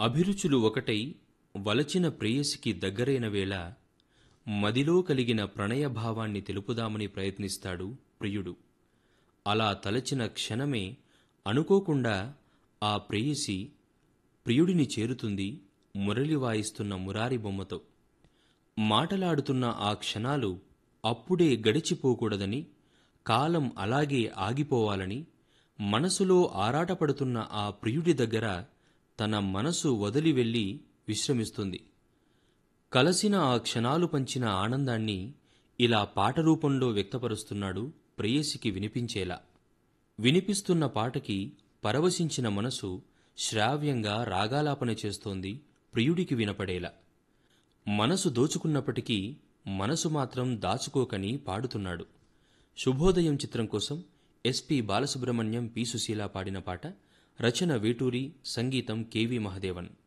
అభిరుచులు ఒకటై వలచిన ప్రేయసికి దగ్గరైన వేళ మదిలో కలిగిన ప్రణయభావాన్ని తెలుపుదామని ప్రయత్నిస్తాడు ప్రియుడు అలా తలచిన క్షణమే అనుకోకుండా ఆ ప్రేయసి ప్రియుడిని చేరుతుంది మురళి వాయిస్తున్న మురారి బొమ్మతో మాటలాడుతున్న ఆ క్షణాలు అప్పుడే గడిచిపోకూడదని కాలం అలాగే ఆగిపోవాలని మనసులో ఆరాటపడుతున్న ఆ ప్రియుడి దగ్గర తన మనసు వదిలి వెళ్ళి విశ్రమిస్తుంది కలసిన ఆ క్షణాలు పంచిన ఆనందాన్ని ఇలా పాట రూపంలో వ్యక్తపరుస్తున్నాడు ప్రేయసికి వినిపించేలా వినిపిస్తున్న పాటకి పరవశించిన మనసు శ్రావ్యంగా రాగాలాపన చేస్తోంది ప్రియుడికి వినపడేలా మనసు దోచుకున్నప్పటికీ మనసు మాత్రం దాచుకోకని పాడుతున్నాడు శుభోదయం చిత్రం కోసం ఎస్పి బాలసుబ్రహ్మణ్యం పి సుశీల పాడిన పాట రచన వేటూరి సంగీతం కెవి మహదేవన్